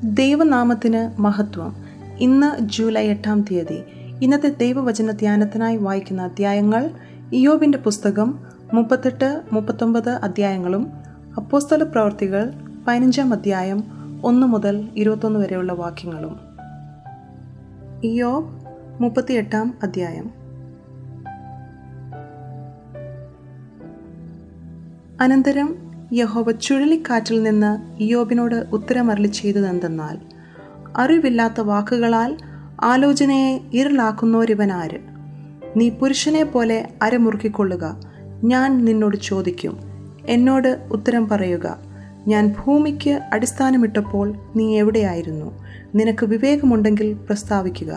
ദൈവനാമത്തിന് മഹത്വം ഇന്ന് ജൂലൈ എട്ടാം തീയതി ഇന്നത്തെ ദൈവവചന ധ്യാനത്തിനായി വായിക്കുന്ന അധ്യായങ്ങൾ ഇയോബിൻ്റെ പുസ്തകം മുപ്പത്തെട്ട് മുപ്പത്തൊമ്പത് അധ്യായങ്ങളും അപ്പോസ്തല പ്രവർത്തികൾ പതിനഞ്ചാം അധ്യായം ഒന്ന് മുതൽ ഇരുപത്തൊന്ന് വരെയുള്ള വാക്യങ്ങളും ഇയോബ് മുപ്പത്തിയെട്ടാം അധ്യായം അനന്തരം യഹോവ ചുഴലിക്കാറ്റിൽ നിന്ന് ഇയോബിനോട് ഉത്തരമരളി ചെയ്തതെന്തെന്നാൽ അറിവില്ലാത്ത വാക്കുകളാൽ ആലോചനയെ ഇരുളാക്കുന്നോരിവനാര് നീ പുരുഷനെ പോലെ അരമുറുക്കിക്കൊള്ളുക ഞാൻ നിന്നോട് ചോദിക്കും എന്നോട് ഉത്തരം പറയുക ഞാൻ ഭൂമിക്ക് അടിസ്ഥാനമിട്ടപ്പോൾ നീ എവിടെയായിരുന്നു നിനക്ക് വിവേകമുണ്ടെങ്കിൽ പ്രസ്താവിക്കുക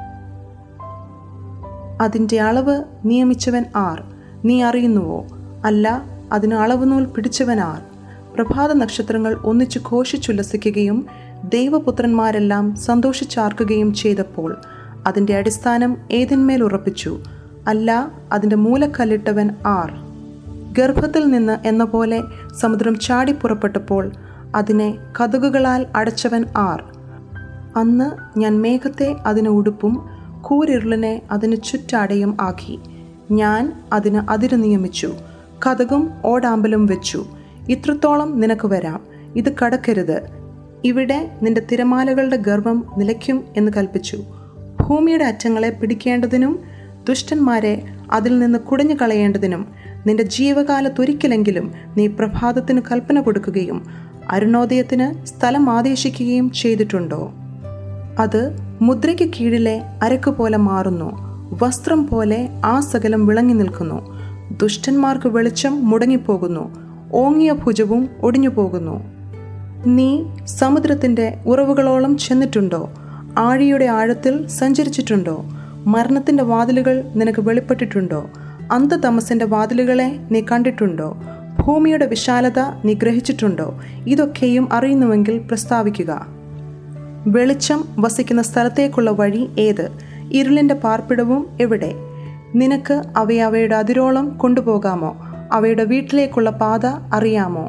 അതിൻ്റെ അളവ് നിയമിച്ചവൻ ആർ നീ അറിയുന്നുവോ അല്ല അതിന് അളവുനൂൽ പിടിച്ചവൻ ആർ പ്രഭാത നക്ഷത്രങ്ങൾ ഒന്നിച്ചു ഘോഷിച്ചുല്ലസിക്കുകയും ദൈവപുത്രന്മാരെല്ലാം സന്തോഷിച്ചാർക്കുകയും ചെയ്തപ്പോൾ അതിൻ്റെ അടിസ്ഥാനം ഏതിന്മേൽ ഉറപ്പിച്ചു അല്ല അതിൻ്റെ മൂലക്കല്ലിട്ടവൻ ആർ ഗർഭത്തിൽ നിന്ന് എന്ന പോലെ സമുദ്രം ചാടിപ്പുറപ്പെട്ടപ്പോൾ അതിനെ കതുകുകളാൽ അടച്ചവൻ ആർ അന്ന് ഞാൻ മേഘത്തെ അതിന് ഉടുപ്പും കൂരിരുളിനെ അതിന് ചുറ്റാടയും ആക്കി ഞാൻ അതിന് അതിര് നിയമിച്ചു കഥകും ഓടാമ്പലും വെച്ചു ഇത്രത്തോളം നിനക്ക് വരാം ഇത് കടക്കരുത് ഇവിടെ നിന്റെ തിരമാലകളുടെ ഗർഭം നിലയ്ക്കും എന്ന് കൽപ്പിച്ചു ഭൂമിയുടെ അറ്റങ്ങളെ പിടിക്കേണ്ടതിനും ദുഷ്ടന്മാരെ അതിൽ നിന്ന് കുടഞ്ഞു കളയേണ്ടതിനും നിന്റെ ജീവകാലത്തൊരിക്കലെങ്കിലും നീ പ്രഭാതത്തിന് കൽപ്പന കൊടുക്കുകയും അരുണോദയത്തിന് സ്ഥലം ആദേശിക്കുകയും ചെയ്തിട്ടുണ്ടോ അത് മുദ്രയ്ക്ക് കീഴിലെ അരക്ക് പോലെ മാറുന്നു വസ്ത്രം പോലെ ആ സകലം വിളങ്ങി നിൽക്കുന്നു ദുഷ്ടന്മാർക്ക് വെളിച്ചം മുടങ്ങിപ്പോകുന്നു ഓങ്ങിയ ഭുജവും ഒടിഞ്ഞു പോകുന്നു നീ സമുദ്രത്തിൻ്റെ ഉറവുകളോളം ചെന്നിട്ടുണ്ടോ ആഴിയുടെ ആഴത്തിൽ സഞ്ചരിച്ചിട്ടുണ്ടോ മരണത്തിൻ്റെ വാതിലുകൾ നിനക്ക് വെളിപ്പെട്ടിട്ടുണ്ടോ അന്ധതമസിൻ്റെ വാതിലുകളെ നീ കണ്ടിട്ടുണ്ടോ ഭൂമിയുടെ വിശാലത നീ ഗ്രഹിച്ചിട്ടുണ്ടോ ഇതൊക്കെയും അറിയുന്നുവെങ്കിൽ പ്രസ്താവിക്കുക വെളിച്ചം വസിക്കുന്ന സ്ഥലത്തേക്കുള്ള വഴി ഏത് ഇരുളിൻ്റെ പാർപ്പിടവും എവിടെ നിനക്ക് അവയെ അവയുടെ അതിരോളം കൊണ്ടുപോകാമോ അവയുടെ വീട്ടിലേക്കുള്ള പാത അറിയാമോ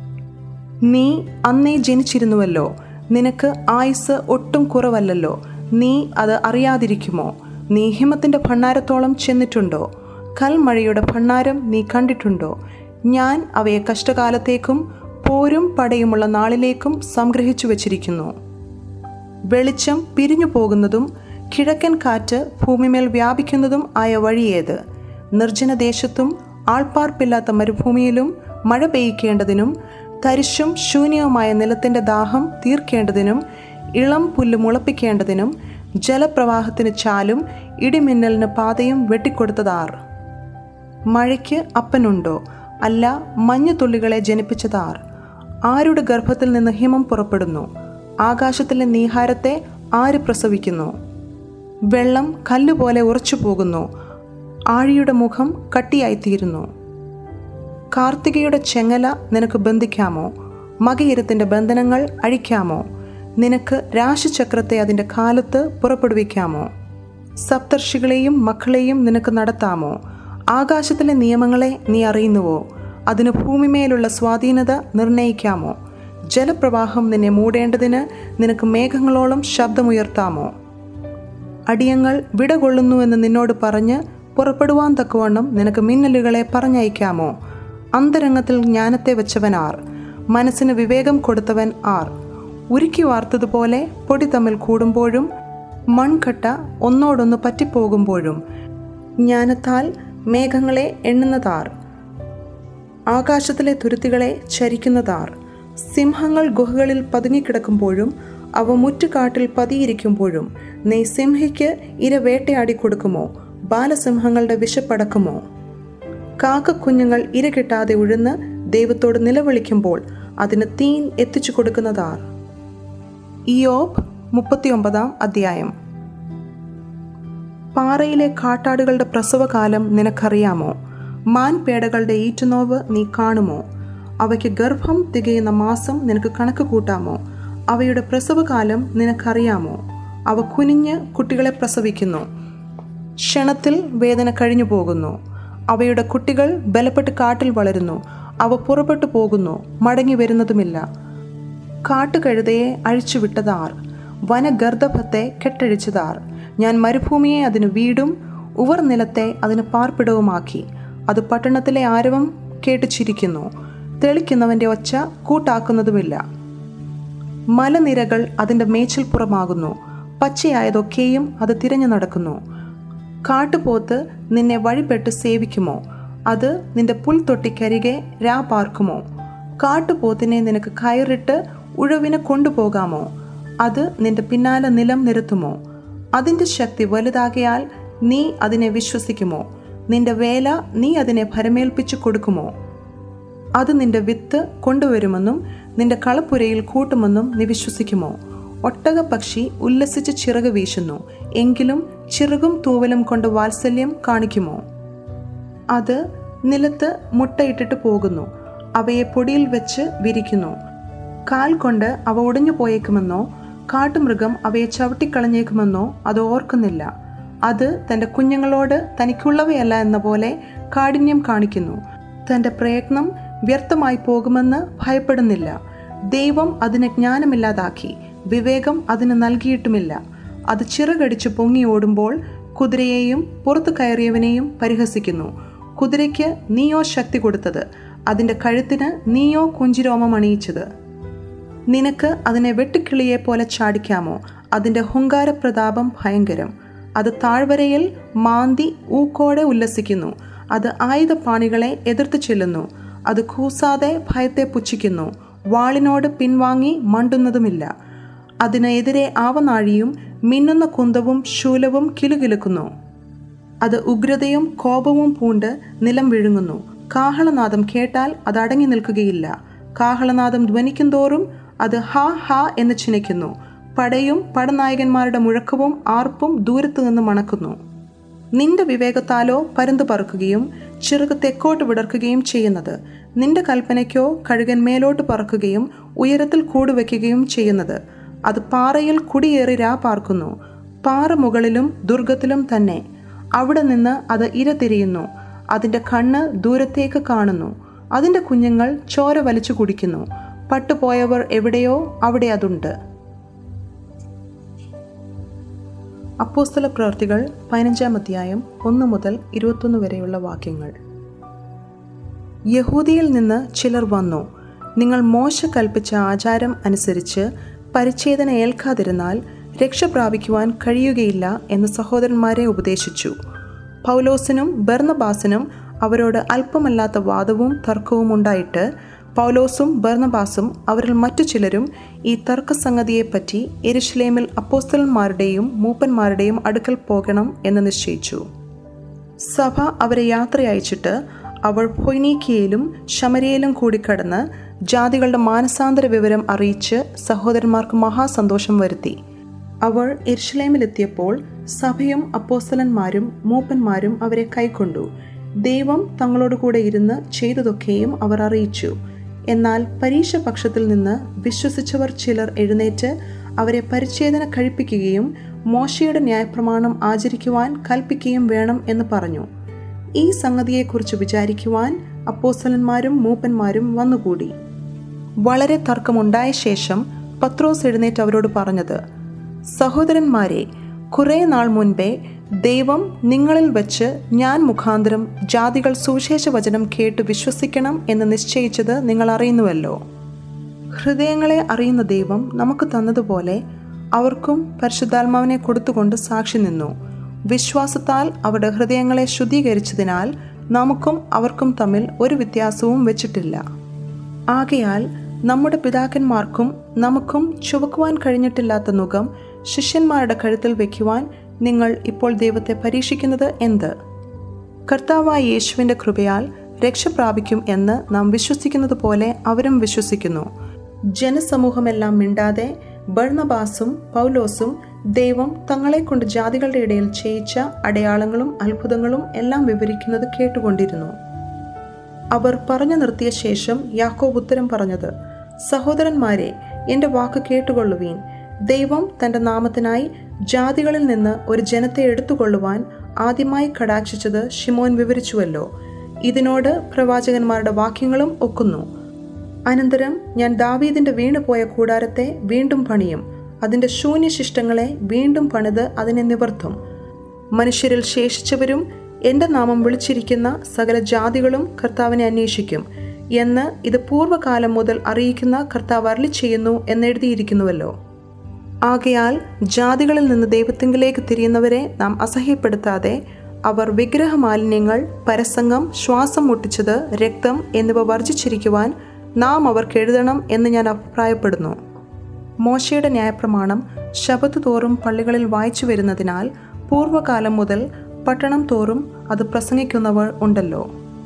നീ അന്നേ ജനിച്ചിരുന്നുവല്ലോ നിനക്ക് ആയുസ് ഒട്ടും കുറവല്ലല്ലോ നീ അത് അറിയാതിരിക്കുമോ നീ ഹിമത്തിൻ്റെ ഭണ്ണാരത്തോളം ചെന്നിട്ടുണ്ടോ കൽമഴയുടെ ഭണ്ണാരം നീ കണ്ടിട്ടുണ്ടോ ഞാൻ അവയെ കഷ്ടകാലത്തേക്കും പോരും പടയുമുള്ള നാളിലേക്കും സംഗ്രഹിച്ചു വച്ചിരിക്കുന്നു വെളിച്ചം പിരിഞ്ഞു പോകുന്നതും കിഴക്കൻ കാറ്റ് ഭൂമിമേൽ വ്യാപിക്കുന്നതും ആയ വഴിയേത് നിർജ്ജനദേശത്തും ആൾപ്പാർപ്പില്ലാത്ത മരുഭൂമിയിലും മഴ പെയ്യിക്കേണ്ടതിനും തരിശും ശൂന്യവുമായ നിലത്തിൻ്റെ ദാഹം തീർക്കേണ്ടതിനും ഇളം പുല്ല് മുളപ്പിക്കേണ്ടതിനും ജലപ്രവാഹത്തിന് ചാലും ഇടിമിന്നലിന് പാതയും വെട്ടിക്കൊടുത്തതാർ മഴയ്ക്ക് അപ്പനുണ്ടോ അല്ല മഞ്ഞുതുള്ളികളെ ജനിപ്പിച്ചതാർ ആരുടെ ഗർഭത്തിൽ നിന്ന് ഹിമം പുറപ്പെടുന്നു ആകാശത്തിലെ നീഹാരത്തെ ആര് പ്രസവിക്കുന്നു വെള്ളം കല്ലുപോലെ ഉറച്ചു പോകുന്നു ആഴിയുടെ മുഖം കട്ടിയായിത്തീരുന്നു കാർത്തികയുടെ ചെങ്ങല നിനക്ക് ബന്ധിക്കാമോ മകയിരത്തിൻ്റെ ബന്ധനങ്ങൾ അഴിക്കാമോ നിനക്ക് രാശിചക്രത്തെ അതിൻ്റെ കാലത്ത് പുറപ്പെടുവിക്കാമോ സപ്തർഷികളെയും മക്കളെയും നിനക്ക് നടത്താമോ ആകാശത്തിലെ നിയമങ്ങളെ നീ അറിയുന്നുവോ അതിന് ഭൂമിമേലുള്ള സ്വാധീനത നിർണയിക്കാമോ ജലപ്രവാഹം നിന്നെ മൂടേണ്ടതിന് നിനക്ക് മേഘങ്ങളോളം ശബ്ദമുയർത്താമോ അടിയങ്ങൾ വിടകൊള്ളുന്നുവെന്ന് നിന്നോട് പറഞ്ഞ് പുറപ്പെടുവാൻ തക്കവണ്ണം നിനക്ക് മിന്നലുകളെ പറഞ്ഞയക്കാമോ അന്തരംഗത്തിൽ ജ്ഞാനത്തെ വെച്ചവൻ ആർ മനസ്സിന് വിവേകം കൊടുത്തവൻ ആർ ഉരുക്കി വാർത്തതുപോലെ പൊടി തമ്മിൽ കൂടുമ്പോഴും മൺകട്ട ഒന്നോടൊന്ന് പറ്റിപ്പോകുമ്പോഴും ജ്ഞാനത്താൽ മേഘങ്ങളെ എണ്ണുന്നതാർ ആകാശത്തിലെ തുരുത്തികളെ ചരിക്കുന്നതാർ സിംഹങ്ങൾ ഗുഹകളിൽ പതുങ്ങിക്കിടക്കുമ്പോഴും അവ മുറ്റുകാട്ടിൽ പതിയിരിക്കുമ്പോഴും നീ സിംഹയ്ക്ക് ഇര വേട്ടയാടി കൊടുക്കുമോ ബാലസിംഹങ്ങളുടെ വിശപ്പടക്കുമോ കാക്കക്കുഞ്ഞുങ്ങൾ ഇര കിട്ടാതെ ഉഴുന്ന് ദൈവത്തോട് നിലവിളിക്കുമ്പോൾ അതിന് തീൻ എത്തിച്ചു കൊടുക്കുന്നതാർ ഇയോബ് മുപ്പത്തിയൊമ്പതാം അധ്യായം പാറയിലെ കാട്ടാടുകളുടെ പ്രസവകാലം നിനക്കറിയാമോ മാൻപേടകളുടെ ഈറ്റുനോവ് നീ കാണുമോ അവയ്ക്ക് ഗർഭം തികയുന്ന മാസം നിനക്ക് കണക്ക് കൂട്ടാമോ അവയുടെ പ്രസവകാലം നിനക്കറിയാമോ അവ കുനിഞ്ഞ് കുട്ടികളെ പ്രസവിക്കുന്നു ക്ഷണത്തിൽ വേദന കഴിഞ്ഞു പോകുന്നു അവയുടെ കുട്ടികൾ ബലപ്പെട്ട് കാട്ടിൽ വളരുന്നു അവ പുറപ്പെട്ടു പോകുന്നു മടങ്ങി വരുന്നതുമില്ല കാട്ടുകഴുതയെ അഴിച്ചുവിട്ടതാർ വനഗർദഭത്തെ കെട്ടഴിച്ചതാർ ഞാൻ മരുഭൂമിയെ അതിന് വീടും ഉവർ നിലത്തെ അതിന് പാർപ്പിടവുമാക്കി അത് പട്ടണത്തിലെ ആരവം കേട്ട് ചിരിക്കുന്നു തെളിക്കുന്നവന്റെ ഒച്ച കൂട്ടാക്കുന്നതുമില്ല മലനിരകൾ അതിൻ്റെ മേച്ചിൽപ്പുറമാകുന്നു പച്ചയായതൊക്കെയും അത് തിരഞ്ഞു നടക്കുന്നു കാട്ടുപോത്ത് നിന്നെ വഴിപ്പെട്ട് സേവിക്കുമോ അത് നിന്റെ പുൽത്തൊട്ടിക്കരികെ രാ പാർക്കുമോ കാട്ടുപോത്തിനെ നിനക്ക് കയറിട്ട് ഉഴവിനെ കൊണ്ടുപോകാമോ അത് നിന്റെ പിന്നാലെ നിലം നിരത്തുമോ അതിൻ്റെ ശക്തി വലുതാകയാൽ നീ അതിനെ വിശ്വസിക്കുമോ നിന്റെ വേല നീ അതിനെ ഭരമേൽപ്പിച്ചു കൊടുക്കുമോ അത് നിന്റെ വിത്ത് കൊണ്ടുവരുമെന്നും നിന്റെ കളപ്പുരയിൽ കൂട്ടുമെന്നും നീ വിശ്വസിക്കുമോ ഒട്ടക പക്ഷി ഉല്ലസിച്ച് ചിറക് വീശുന്നു എങ്കിലും ചിറകും തൂവലും കൊണ്ട് വാത്സല്യം കാണിക്കുമോ അത് നിലത്ത് മുട്ടയിട്ടിട്ട് പോകുന്നു അവയെ പൊടിയിൽ വെച്ച് വിരിക്കുന്നു കാൽ കൊണ്ട് അവ ഒടിഞ്ഞു പോയേക്കുമെന്നോ കാട്ടുമൃഗം അവയെ ചവിട്ടിക്കളഞ്ഞേക്കുമെന്നോ അത് ഓർക്കുന്നില്ല അത് തൻ്റെ കുഞ്ഞുങ്ങളോട് തനിക്കുള്ളവയല്ല എന്ന പോലെ കാഠിന്യം കാണിക്കുന്നു തൻ്റെ പ്രയത്നം വ്യർത്ഥമായി പോകുമെന്ന് ഭയപ്പെടുന്നില്ല ദൈവം അതിന് ജ്ഞാനമില്ലാതാക്കി വിവേകം അതിന് നൽകിയിട്ടുമില്ല അത് ചിറകടിച്ച് പൊങ്ങി ഓടുമ്പോൾ കുതിരയെയും പുറത്തു കയറിയവനെയും പരിഹസിക്കുന്നു കുതിരയ്ക്ക് നീയോ ശക്തി കൊടുത്തത് അതിൻ്റെ കഴുത്തിന് നീയോ കുഞ്ചിരോമം അണിയിച്ചത് നിനക്ക് അതിനെ വെട്ടുക്കിളിയെ പോലെ ചാടിക്കാമോ അതിൻ്റെ ഹുങ്കാരപ്രതാപം ഭയങ്കരം അത് താഴ്വരയിൽ മാന്തി ഊക്കോടെ ഉല്ലസിക്കുന്നു അത് ആയുധപാണികളെ എതിർത്ത് ചെല്ലുന്നു അത് കൂസാതെ ഭയത്തെ പുച്ഛിക്കുന്നു വാളിനോട് പിൻവാങ്ങി മണ്ടുന്നതുമില്ല അതിനെതിരെ ആവനാഴിയും മിന്നുന്ന കുന്തവും ശൂലവും കിലുകിലുക്കുന്നു അത് ഉഗ്രതയും കോപവും പൂണ്ട് നിലം വിഴുങ്ങുന്നു കാഹളനാദം കേട്ടാൽ അത് അടങ്ങി നിൽക്കുകയില്ല കാഹളനാദം ധ്വനിക്കും തോറും അത് ഹാ ഹാ എന്ന് ചിനയ്ക്കുന്നു പടയും പടനായകന്മാരുടെ മുഴക്കവും ആർപ്പും ദൂരത്തു നിന്ന് മണക്കുന്നു നിന്റെ വിവേകത്താലോ പരുന്ത് പറക്കുകയും ചിറക് തെക്കോട്ട് വിടർക്കുകയും ചെയ്യുന്നത് നിന്റെ കൽപ്പനയ്ക്കോ കഴുകൻ മേലോട്ട് പറക്കുകയും ഉയരത്തിൽ കൂടുവെക്കുകയും ചെയ്യുന്നത് അത് പാറയിൽ കുടിയേറി രാ പാർക്കുന്നു പാറ മുകളിലും ദുർഗത്തിലും തന്നെ അവിടെ നിന്ന് അത് ഇര തിരിയുന്നു അതിൻ്റെ കണ്ണ് ദൂരത്തേക്ക് കാണുന്നു അതിൻ്റെ കുഞ്ഞുങ്ങൾ ചോര വലിച്ചു കുടിക്കുന്നു പട്ടുപോയവർ എവിടെയോ അവിടെ അതുണ്ട് അപ്പോസ്തല പ്രവർത്തികൾ പതിനഞ്ചാം അധ്യായം ഒന്ന് മുതൽ ഇരുപത്തൊന്ന് വരെയുള്ള വാക്യങ്ങൾ യഹൂദിയിൽ നിന്ന് ചിലർ വന്നു നിങ്ങൾ മോശ കൽപ്പിച്ച ആചാരം അനുസരിച്ച് പരിച്ഛേദന ഏൽക്കാതിരുന്നാൽ രക്ഷ പ്രാപിക്കുവാൻ കഴിയുകയില്ല എന്ന് സഹോദരന്മാരെ ഉപദേശിച്ചു പൗലോസിനും ബർണബാസിനും അവരോട് അല്പമല്ലാത്ത വാദവും തർക്കവും ഉണ്ടായിട്ട് പൗലോസും ബർണബാസും അവരിൽ മറ്റു ചിലരും ഈ തർക്കസംഗതിയെപ്പറ്റി എരുഷലേമിൽ അപ്പോസ്തലന്മാരുടെയും മൂപ്പന്മാരുടെയും അടുക്കൽ പോകണം എന്ന് നിശ്ചയിച്ചു സഭ അവരെ യാത്ര അയച്ചിട്ട് അവൾ ഫൊയ്നീക്കിയയിലും ശമരിയയിലും കൂടി കടന്ന് ജാതികളുടെ മാനസാന്തര വിവരം അറിയിച്ച് സഹോദരന്മാർക്ക് മഹാസന്തോഷം വരുത്തി അവൾ എരുഷലേമിലെത്തിയപ്പോൾ സഭയും അപ്പോസ്തലന്മാരും മൂപ്പന്മാരും അവരെ കൈക്കൊണ്ടു ദൈവം തങ്ങളോട് കൂടെ ഇരുന്ന് ചെയ്തതൊക്കെയും അവർ അറിയിച്ചു എന്നാൽ പരീക്ഷ പക്ഷത്തിൽ നിന്ന് വിശ്വസിച്ചവർ ചിലർ എഴുന്നേറ്റ് അവരെ പരിച്ഛേദന കഴിപ്പിക്കുകയും മോശയുടെ ന്യായപ്രമാണം ആചരിക്കുവാൻ കൽപ്പിക്കുകയും വേണം എന്ന് പറഞ്ഞു ഈ സംഗതിയെക്കുറിച്ച് വിചാരിക്കുവാൻ അപ്പോസ്തലന്മാരും മൂപ്പന്മാരും വന്നുകൂടി വളരെ തർക്കമുണ്ടായ ശേഷം പത്രോസ് എഴുന്നേറ്റ് അവരോട് പറഞ്ഞത് സഹോദരന്മാരെ കുറേ നാൾ മുൻപേ ദൈവം നിങ്ങളിൽ വെച്ച് ഞാൻ മുഖാന്തരം ജാതികൾ സുവിശേഷ വചനം കേട്ട് വിശ്വസിക്കണം എന്ന് നിശ്ചയിച്ചത് നിങ്ങൾ അറിയുന്നുവല്ലോ ഹൃദയങ്ങളെ അറിയുന്ന ദൈവം നമുക്ക് തന്നതുപോലെ അവർക്കും പരിശുദ്ധാത്മാവിനെ കൊടുത്തുകൊണ്ട് സാക്ഷി നിന്നു വിശ്വാസത്താൽ അവരുടെ ഹൃദയങ്ങളെ ശുദ്ധീകരിച്ചതിനാൽ നമുക്കും അവർക്കും തമ്മിൽ ഒരു വ്യത്യാസവും വെച്ചിട്ടില്ല ആകയാൽ നമ്മുടെ പിതാക്കന്മാർക്കും നമുക്കും ചുവക്കുവാൻ കഴിഞ്ഞിട്ടില്ലാത്ത നുകം ശിഷ്യന്മാരുടെ കഴുത്തിൽ വയ്ക്കുവാൻ നിങ്ങൾ ഇപ്പോൾ ദൈവത്തെ പരീക്ഷിക്കുന്നത് എന്ത് കർത്താവായ യേശുവിൻ്റെ കൃപയാൽ രക്ഷ പ്രാപിക്കും എന്ന് നാം വിശ്വസിക്കുന്നത് പോലെ അവരും വിശ്വസിക്കുന്നു ജനസമൂഹമെല്ലാം മിണ്ടാതെ ബർണബാസും പൗലോസും ദൈവം തങ്ങളെ കൊണ്ട് ജാതികളുടെ ഇടയിൽ ചെയ്യിച്ച അടയാളങ്ങളും അത്ഭുതങ്ങളും എല്ലാം വിവരിക്കുന്നത് കേട്ടുകൊണ്ടിരുന്നു അവർ പറഞ്ഞു നിർത്തിയ ശേഷം യാക്കോബ് ഉത്തരം പറഞ്ഞത് സഹോദരന്മാരെ എൻ്റെ വാക്ക് കേട്ടുകൊള്ളുവീൻ ദൈവം തൻ്റെ നാമത്തിനായി ജാതികളിൽ നിന്ന് ഒരു ജനത്തെ എടുത്തുകൊള്ളുവാൻ ആദ്യമായി കടാക്ഷിച്ചത് ഷിമോൻ വിവരിച്ചുവല്ലോ ഇതിനോട് പ്രവാചകന്മാരുടെ വാക്യങ്ങളും ഒക്കുന്നു അനന്തരം ഞാൻ ദാവീദിന്റെ വീണുപോയ കൂടാരത്തെ വീണ്ടും പണിയും അതിന്റെ ശൂന്യശിഷ്ടങ്ങളെ വീണ്ടും പണിത് അതിനെ നിവർത്തും മനുഷ്യരിൽ ശേഷിച്ചവരും എൻ്റെ നാമം വിളിച്ചിരിക്കുന്ന സകല ജാതികളും കർത്താവിനെ അന്വേഷിക്കും എന്ന് ഇത് പൂർവ്വകാലം മുതൽ അറിയിക്കുന്ന കർത്താവ് അരളി ചെയ്യുന്നു എന്നെഴുതിയിരിക്കുന്നുവല്ലോ ആകയാൽ ജാതികളിൽ നിന്ന് ദൈവത്തിങ്കിലേക്ക് തിരിയുന്നവരെ നാം അസഹ്യപ്പെടുത്താതെ അവർ വിഗ്രഹമാലിന്യങ്ങൾ പരസംഗം ശ്വാസം മുട്ടിച്ചത് രക്തം എന്നിവ വർജിച്ചിരിക്കുവാൻ നാം അവർക്ക് എഴുതണം എന്ന് ഞാൻ അഭിപ്രായപ്പെടുന്നു മോശയുടെ ന്യായപ്രമാണം ശബത്ത് തോറും പള്ളികളിൽ വായിച്ചു വരുന്നതിനാൽ പൂർവ്വകാലം മുതൽ പട്ടണം തോറും അത് പ്രസംഗിക്കുന്നവർ ഉണ്ടല്ലോ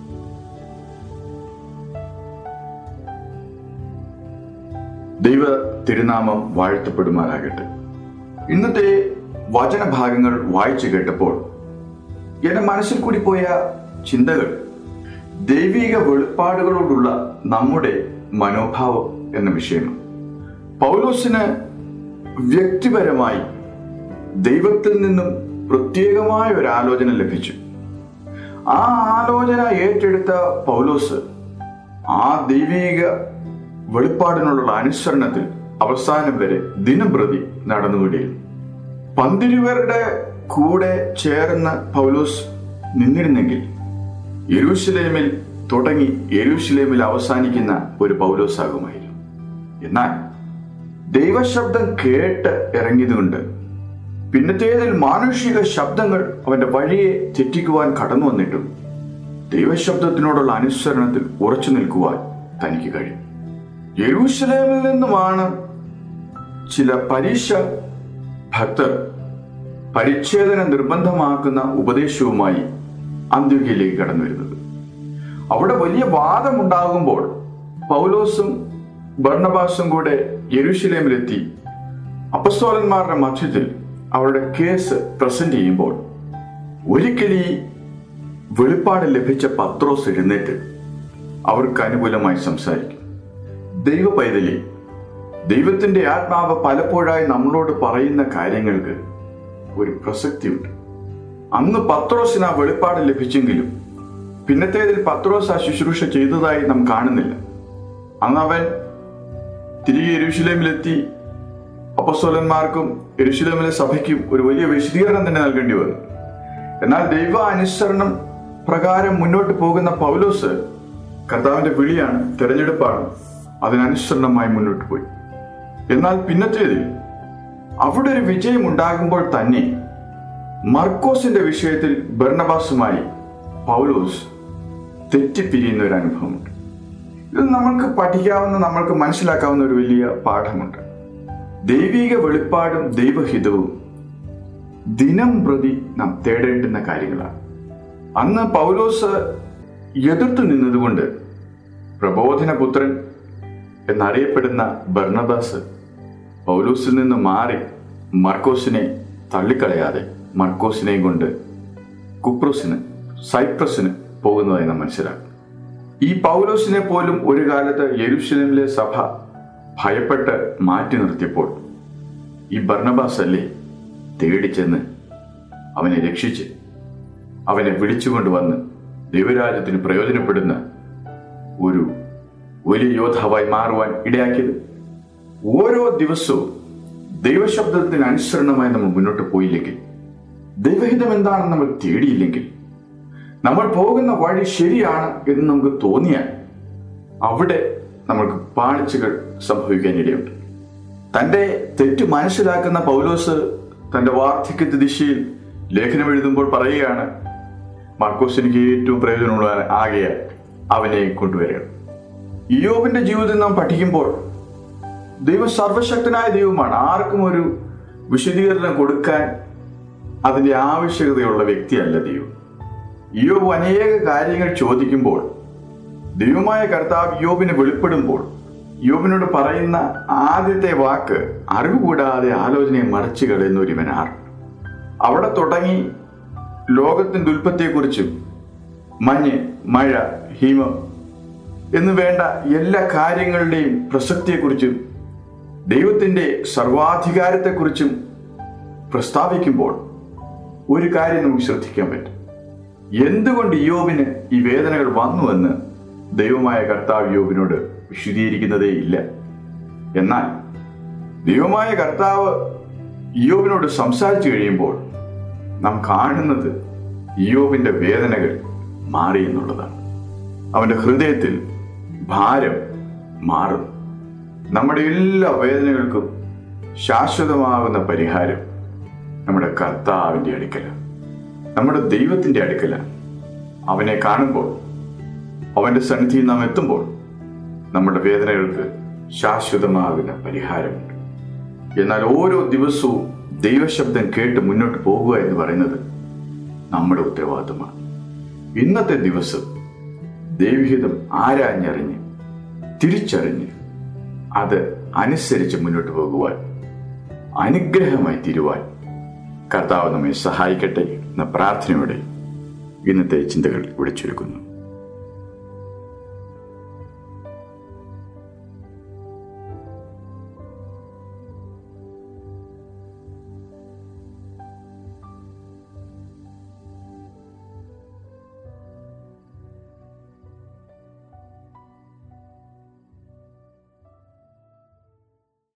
ദൈവ തിരുനാമം വാഴ്ത്തപ്പെടുമാറാകട്ടെ ഇന്നത്തെ വചനഭാഗങ്ങൾ വായിച്ചു കേട്ടപ്പോൾ എന്റെ മനസ്സിൽ കൂടി പോയ ചിന്തകൾ ദൈവിക വെളിപ്പാടുകളോടുള്ള നമ്മുടെ മനോഭാവം എന്ന വിഷയമാണ് പൗലോസിന് വ്യക്തിപരമായി ദൈവത്തിൽ നിന്നും പ്രത്യേകമായ ഒരു ആലോചന ലഭിച്ചു ആ ആലോചന ഏറ്റെടുത്ത പൗലോസ് ആ ദൈവിക വെളിപ്പാടിനുള്ള അനുസരണത്തിൽ അവസാനം വരെ ദിനംപ്രതി നടന്നുകൊണ്ടിരുന്നു പന്തിരുവരുടെ കൂടെ ചേർന്ന് പൗലോസ് നിന്നിരുന്നെങ്കിൽ യെരൂശലേമിൽ തുടങ്ങി യെരൂശലേമിൽ അവസാനിക്കുന്ന ഒരു പൗലോസ് ആകുമായിരുന്നു എന്നാൽ ദൈവശബ്ദം കേട്ട് ഇറങ്ങിയതുകൊണ്ട് പിന്നത്തേതിൽ മാനുഷിക ശബ്ദങ്ങൾ അവന്റെ വഴിയെ തെറ്റിക്കുവാൻ കടന്നു വന്നിട്ടും ദൈവശബ്ദത്തിനോടുള്ള അനുസരണത്തിൽ ഉറച്ചു നിൽക്കുവാൻ തനിക്ക് കഴിയും യെരൂശലേമിൽ നിന്നുമാണ് ചില പരീക്ഷ ഭക്തർ പരിച്ഛേദന നിർബന്ധമാക്കുന്ന ഉപദേശവുമായി അന്ത്യോഗ്യയിലേക്ക് കടന്നു വരുന്നത് അവിടെ വലിയ വാദമുണ്ടാകുമ്പോൾ പൗലോസും ഭർണബാസും കൂടെ യെരൂശലേമിലെത്തി അപ്പസ്തോലന്മാരുടെ മധ്യത്തിൽ അവരുടെ കേസ് പ്രസന്റ് ചെയ്യുമ്പോൾ ഒരിക്കൽ ഈ വെളിപ്പാട് ലഭിച്ച പത്രോസ് എഴുന്നേറ്റ് അവർക്ക് അനുകൂലമായി സംസാരിക്കും ദൈവ പൈതലി ദൈവത്തിന്റെ ആത്മാവ് പലപ്പോഴായി നമ്മളോട് പറയുന്ന കാര്യങ്ങൾക്ക് ഒരു പ്രസക്തിയുണ്ട് അന്ന് പത്രോസിന് ആ വെളിപ്പാട് ലഭിച്ചെങ്കിലും പിന്നത്തേതിൽ പത്രോസ് ആ ശുശ്രൂഷ ചെയ്തതായി നാം കാണുന്നില്ല അന്ന് അവൻ തിരികെ എരുശിലേമിലെത്തി അപ്പസ്തോലന്മാർക്കും എരുശിലേമിലെ സഭയ്ക്കും ഒരു വലിയ വിശദീകരണം തന്നെ നൽകേണ്ടി വന്നു എന്നാൽ ദൈവ അനുസരണം പ്രകാരം മുന്നോട്ട് പോകുന്ന പൗലോസ് കർത്താവിന്റെ വിളിയാണ് തെരഞ്ഞെടുപ്പാണ് അതിനനുസരണമായി മുന്നോട്ട് പോയി എന്നാൽ പിന്നത്തേതിൽ അവിടെ ഒരു വിജയം ഉണ്ടാകുമ്പോൾ തന്നെ മർക്കോസിന്റെ വിഷയത്തിൽ ബർണബാസുമായി പൗലോസ് തെറ്റിപ്പിരിയുന്ന ഒരു അനുഭവമുണ്ട് ഇത് നമ്മൾക്ക് പഠിക്കാവുന്ന നമ്മൾക്ക് മനസ്സിലാക്കാവുന്ന ഒരു വലിയ പാഠമുണ്ട് ദൈവിക വെളിപ്പാടും ദൈവഹിതവും ദിനം പ്രതി നാം തേടേണ്ടുന്ന കാര്യങ്ങളാണ് അന്ന് പൗലോസ് എതിർത്തു നിന്നതുകൊണ്ട് പ്രബോധനപുത്രൻ എന്നറിയപ്പെടുന്ന ബർണബാസ് പൗലൂസിൽ നിന്ന് മാറി മർക്കോസിനെ തള്ളിക്കളയാതെ മർക്കോസിനെയും കൊണ്ട് കുപ്രോസിന് സൈപ്രസിന് പോകുന്നതായി നാം മനസ്സിലാക്കും ഈ പൗലോസിനെ പോലും ഒരു കാലത്ത് യെരുഷലേമിലെ സഭ ഭയപ്പെട്ട് മാറ്റി നിർത്തിയപ്പോൾ ഈ ബർണബാസ് അല്ലേ തേടിച്ചെന്ന് അവനെ രക്ഷിച്ച് അവനെ വിളിച്ചുകൊണ്ട് വന്ന് ദൈവരാജ്യത്തിന് പ്രയോജനപ്പെടുന്ന ഒരു വലിയ യോദ്ധാവായി മാറുവാൻ ഇടയാക്കിയത് ഓരോ ദിവസവും ദൈവശബ്ദത്തിന് അനുസരണമായി നമ്മൾ മുന്നോട്ട് പോയില്ലെങ്കിൽ ദൈവഹിതം എന്താണെന്ന് നമ്മൾ തേടിയില്ലെങ്കിൽ നമ്മൾ പോകുന്ന വഴി ശരിയാണ് എന്ന് നമുക്ക് തോന്നിയാൽ അവിടെ നമ്മൾക്ക് പാളിച്ചകൾ സംഭവിക്കാൻ ഇടയുണ്ട് തന്റെ തെറ്റ് മനസ്സിലാക്കുന്ന പൗലോസ് തന്റെ വാർദ്ധക്യത്തെ ദിശയിൽ ലേഖനം എഴുതുമ്പോൾ പറയുകയാണ് മാർക്കോസ് എനിക്ക് ഏറ്റവും പ്രയോജനമുള്ള ആകെയാൽ അവനെ കൊണ്ടുവരികയാണ് ഇയോബിന്റെ ജീവിതം നാം പഠിക്കുമ്പോൾ ദൈവം സർവശക്തനായ ദൈവമാണ് ആർക്കും ഒരു വിശദീകരണം കൊടുക്കാൻ അതിന്റെ ആവശ്യകതയുള്ള വ്യക്തിയല്ല ദൈവം യോബ് അനേക കാര്യങ്ങൾ ചോദിക്കുമ്പോൾ ദൈവമായ കർത്താവ് യോബിന് വെളിപ്പെടുമ്പോൾ യോബിനോട് പറയുന്ന ആദ്യത്തെ വാക്ക് അറിവ് കൂടാതെ ആലോചനയെ മറിച്ചു കളയുന്ന ഒരു ഇവനാർ അവിടെ തുടങ്ങി ലോകത്തിന്റെ ഉൽപ്പത്തിയെക്കുറിച്ചും മഞ്ഞ് മഴ ഹിമം എന്ന് വേണ്ട എല്ലാ കാര്യങ്ങളുടെയും പ്രസക്തിയെക്കുറിച്ചും ദൈവത്തിന്റെ സർവാധികാരത്തെക്കുറിച്ചും പ്രസ്താവിക്കുമ്പോൾ ഒരു കാര്യം നമുക്ക് ശ്രദ്ധിക്കാൻ പറ്റും എന്തുകൊണ്ട് യോബിന് ഈ വേദനകൾ വന്നുവെന്ന് ദൈവമായ കർത്താവ് യോബിനോട് വിശദീകരിക്കുന്നതേ ഇല്ല എന്നാൽ ദൈവമായ കർത്താവ് ഇയോബിനോട് സംസാരിച്ചു കഴിയുമ്പോൾ നാം കാണുന്നത് ഇയോബിന്റെ വേദനകൾ മാറി എന്നുള്ളതാണ് അവന്റെ ഹൃദയത്തിൽ ഭാരം മാറും നമ്മുടെ എല്ലാ വേദനകൾക്കും ശാശ്വതമാകുന്ന പരിഹാരം നമ്മുടെ കർത്താവിന്റെ അടുക്കല നമ്മുടെ ദൈവത്തിന്റെ അടുക്കല അവനെ കാണുമ്പോൾ അവന്റെ സന്നിധിയിൽ നാം എത്തുമ്പോൾ നമ്മുടെ വേദനകൾക്ക് ശാശ്വതമാകുന്ന പരിഹാരമുണ്ട് എന്നാൽ ഓരോ ദിവസവും ദൈവശബ്ദം കേട്ട് മുന്നോട്ട് പോകുക എന്ന് പറയുന്നത് നമ്മുടെ ഉത്തരവാദിത്തമാണ് ഇന്നത്തെ ദിവസം ദൈവഹിതം ആരാഞ്ഞറിഞ്ഞ് തിരിച്ചറിഞ്ഞ് അത് അനുസരിച്ച് മുന്നോട്ട് പോകുവാൻ അനുഗ്രഹമായി തീരുവാൻ കർത്താവ് നമ്മെ സഹായിക്കട്ടെ എന്ന പ്രാർത്ഥനയോടെ ഇന്നത്തെ ചിന്തകൾ ഇവിടെ ചുരുക്കുന്നു